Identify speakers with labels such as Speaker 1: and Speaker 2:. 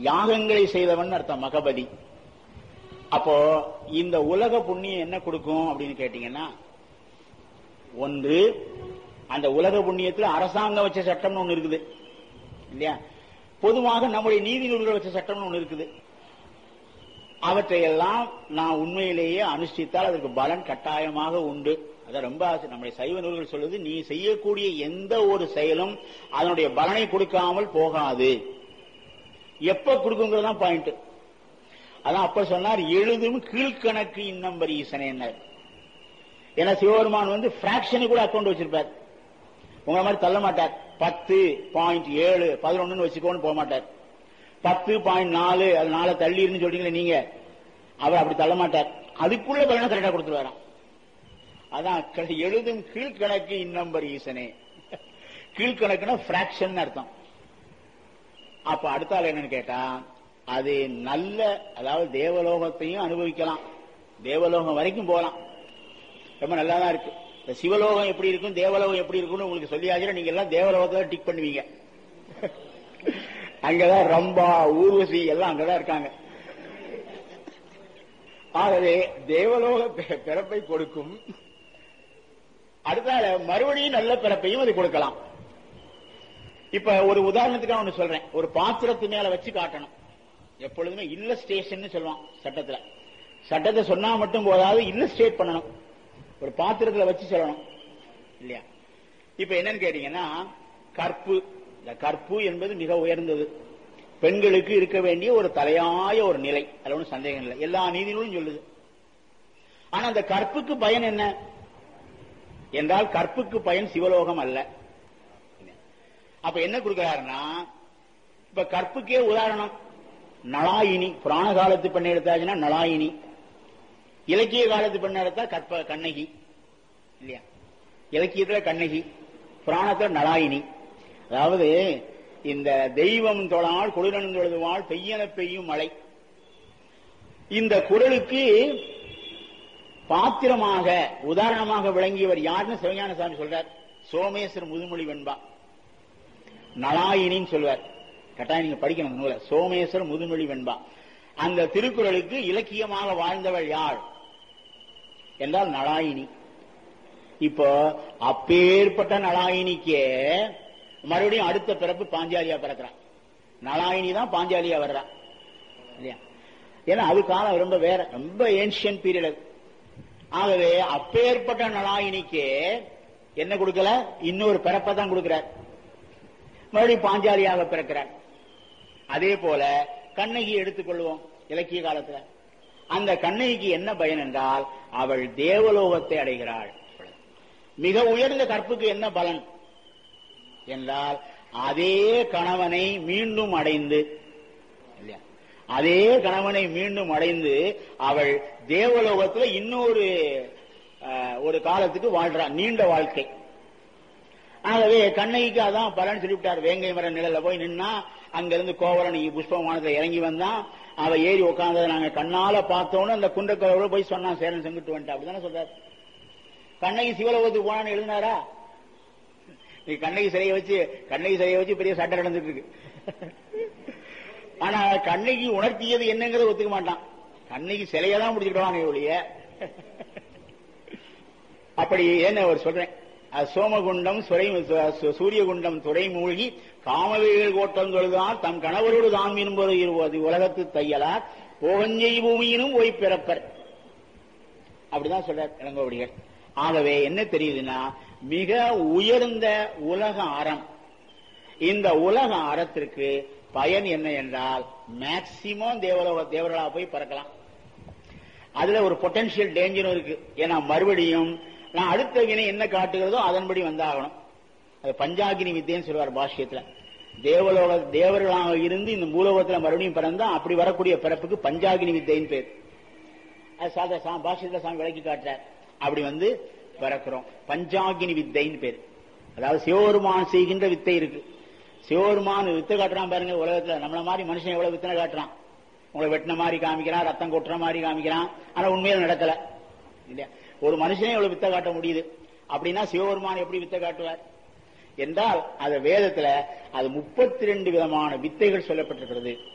Speaker 1: யாகங்களை செய்தவன் அர்த்தம் மகபதி அப்போ இந்த உலக புண்ணியம் என்ன கொடுக்கும் அப்படின்னு கேட்டீங்கன்னா ஒன்று அந்த உலக புண்ணியத்துல அரசாங்கம் வச்ச சட்டம்னு ஒண்ணு இருக்குது இல்லையா பொதுவாக நம்முடைய நீதி நூல்கள் வச்ச சட்டம்னு ஒண்ணு இருக்குது அவற்றையெல்லாம் நான் உண்மையிலேயே அனுஷ்டித்தால் அதற்கு பலன் கட்டாயமாக உண்டு அதான் ரொம்ப ஆசை நம்முடைய சைவ நூல்கள் சொல்லுது நீ செய்யக்கூடிய எந்த ஒரு செயலும் அதனுடைய பலனை கொடுக்காமல் போகாது எப்ப கொடுக்குங்கிறது தான் பாயிண்ட் அதான் அப்ப சொன்னார் எழுதும் கீழ்கணக்கு இன்னம்பர் ஈசனேன்னார் ஏன்னா சிவபெருமான் வந்து பிராக்ஷனு கூட அக்கௌண்ட் வச்சிருப்பார் உங்களை மாதிரி தள்ள மாட்டார் பத்து பாயிண்ட் ஏழு பதினொன்னு வச்சுக்கோன்னு போக மாட்டார் பத்து பாயிண்ட் நாலு அது நாளை தள்ளிருன்னு சொல்றீங்களே நீங்க அவர் அப்படி தள்ள மாட்டார் அதுக்குள்ள பலனை கரெக்டா கொடுத்துருவாராம் அதான் க- எழுதும் கீழ்கணக்கு இன்னம்பர் ஈசனே கீழ்கணக்குன்னா பிராக்ஷன் அர்த்தம் அப்ப அடுத்த ஆள் என்னன்னு கேட்டா அது நல்ல அதாவது தேவலோகத்தையும் அனுபவிக்கலாம் தேவலோகம் வரைக்கும் போகலாம் ரொம்ப நல்லா தான் இருக்கு இந்த சிவலோகம் எப்படி இருக்கும் தேவலோகம் எப்படி இருக்கும்னு உங்களுக்கு சொல்லியாச்சுன்னா நீங்க எல்லாம் தேவலோகத்தை டிக் பண்ணுவீங்க அங்கதான் ரம்பா ஊர்வசி எல்லாம் அங்கதான் இருக்காங்க ஆகவே தேவலோக பி- பிறப்பை கொடுக்கும் அடுத்தால மறுபடியும் நல்ல பிறப்பையும் அது கொடுக்கலாம் இப்ப ஒரு உதாரணத்துக்காக ஒண்ணு சொல்றேன் ஒரு பாத்திரத்து மேல வச்சு காட்டணும் எப்பொழுதுமே இல்லஸ்டேஷன் சொல்லுவான் சட்டத்துல சட்டத்தை சொன்னா மட்டும் போதாது இல்லஸ்டேட் பண்ணணும் ஒரு பாத்திரத்துல வச்சு சொல்லணும் இல்லையா இப்ப என்னன்னு கேட்டீங்கன்னா கற்பு இந்த கற்பு என்பது மிக உயர்ந்தது பெண்களுக்கு இருக்க வேண்டிய ஒரு தலையாய ஒரு நிலை அதுல ஒன்றும் சந்தேகம் இல்லை எல்லா நீதிகளும் சொல்லுது ஆனா அந்த கற்புக்கு பயன் என்ன என்றால் கற்புக்கு பயன் சிவலோகம் அல்ல அப்ப என்ன கொடுக்கிறாருன்னா இப்ப கற்புக்கே உதாரணம் நலாயினி புராண காலத்து பெண்ணை எடுத்தாச்சுன்னா நலாயினி இலக்கிய காலத்து பெண்ணை எடுத்தா கற்ப கண்ணகி இல்லையா இலக்கியத்துல கண்ணகி புராணத்துல நலாயினி அதாவது இந்த தெய்வம் தொழால் குளிரன் தொழுதுவாள் பெய்யன பெய்யும் மழை இந்த குரலுக்கு பாத்திரமாக உதாரணமாக விளங்கியவர் யாருன்னு சிவஞான சாமி சொல்றார் சோமேஸ்வர முதுமொழி வெண்பா நலாயினின்னு சொல்லுவார் கட்டாயம் நீங்க படிக்கணும் அந்த நூலை சோமேஸ்வர முதுமொழி வெண்பா அந்த திருக்குறளுக்கு இலக்கியமாக வாழ்ந்தவள் யார் என்றால் நலாயினி இப்போ அப்பேற்பட்ட நலாயினிக்கே மறுபடியும் அடுத்த பிறப்பு பாஞ்சாலியா பிறக்கிறான் நலாயினி தான் பாஞ்சாலியா வர்றா இல்லையா ஏன்னா அது காலம் ரொம்ப வேற ரொம்ப ஏன்ஷியன் பீரியட் ஆகவே அப்பேற்பட்ட நலாயினிக்கு என்ன கொடுக்கல இன்னொரு பிறப்பை தான் கொடுக்கிறார் மறுபடியும் பாஞ்சாலியாக பிறக்கிறார் அதே போல கண்ணகி எடுத்துக்கொள்வோம் இலக்கிய காலத்துல அந்த கண்ணகிக்கு என்ன பயன் என்றால் அவள் தேவலோகத்தை அடைகிறாள் மிக உயர்ந்த கற்புக்கு என்ன பலன் என்றால் அதே கணவனை மீண்டும் அடைந்து இல்லையா அதே கணவனை மீண்டும் அடைந்து அவள் தேவலோகத்துல இன்னொரு அஹ், ஒரு காலத்துக்கு வாழ்றாள் நீண்ட வாழ்க்கை ஆகவே கண்ணகிக்கு அதான் பலன் சொல்லிவிட்டார் வேங்கை மர நிழல்ல போய் நின்னா அங்கிருந்து கோவலன் புஷ்பமானத்துல இறங்கி வந்தான் அவ ஏறி உட்கார்ந்ததை நாங்க கண்ணால பார்த்தோன்னு அந்த குண்டக்கோவில் போய் சொன்னான் சேரன் செங்குட்டு வந்துட்டு அப்படிதானே சொல்றாரு கண்ணகி சிவலோகத்துக்கு போனான்னு எழுதினாரா நீ கண்ணகி சிலையை வச்சு கண்ணகி சிலையை வச்சு பெரிய சட்டை நடந்துட்டு இருக்கு ஆனா கண்ணகி உணர்த்தியது என்னங்கிறத ஒத்துக்க மாட்டான் கண்ணகி சிலையை தான் முடிச்சுக்கிட்டான் ஒழிய அப்படி என்ன ஒரு சொல்றேன் அது சோமகுண்டம் சுரை சு- சூரியகுண்டம் துறை மூழ்கி காமவேல் கோட்டம் தொழுதால் தம் கணவரோடு தாம் என்பது இருவது உலகத்து தையலார் போகஞ்செய் பூமியினும் ஓய் பிறப்பர் அப்படிதான் சொல்றார் இளங்கோவடிகள் ஆகவே என்ன தெரியுதுன்னா மிக உயர்ந்த உலக அறம் இந்த உலக அறத்திற்கு பயன் என்ன என்றால் மேக்சிமம் தேவலோக தேவர்களா போய் பறக்கலாம் அதுல ஒரு பொட்டன்ஷியல் டேஞ்சரும் இருக்கு ஏன்னா மறுபடியும் நான் அடுத்த வினை என்ன காட்டுகிறதோ அதன்படி வந்தாகணும் அது பஞ்சாகினி வித்தைன்னு சொல்லுவார் பாஷ்யத்துல தேவலோக தேவர்களாக இருந்து இந்த பூலோகத்துல மறுபடியும் பிறந்தா அப்படி வரக்கூடிய பிறப்புக்கு பஞ்சாகினி வித்தைன்னு பேர் அது சாதா சா பாஷ்யத்துல சாமி விளக்கி காட்டுறார் அப்படி வந்து பிறக்கிறோம் பஞ்சாகினி வித்தைன்னு பேர் அதாவது சிவபெருமான் செய்கின்ற வித்தை இருக்கு சிவபெருமான் வித்தை காட்டுறான் பாருங்க உலகத்துல நம்மள மாதிரி மனுஷன் எவ்வளவு வித்தனை காட்டுறான் உங்களை வெட்டின மாதிரி காமிக்கிறான் ரத்தம் கொட்டுற மாதிரி காமிக்கிறான் ஆனா உண்மையில நடக்கல இல்லையா ஒரு மனுஷனே எவ்வளவு வித்தை காட்ட முடியுது அப்படின்னா சிவபெருமான் எப்படி வித்தை காட்டுவார் என்றால் அது வேதத்துல அது முப்பத்தி ரெண்டு விதமான வித்தைகள் சொல்லப்பட்டிருக்கிறது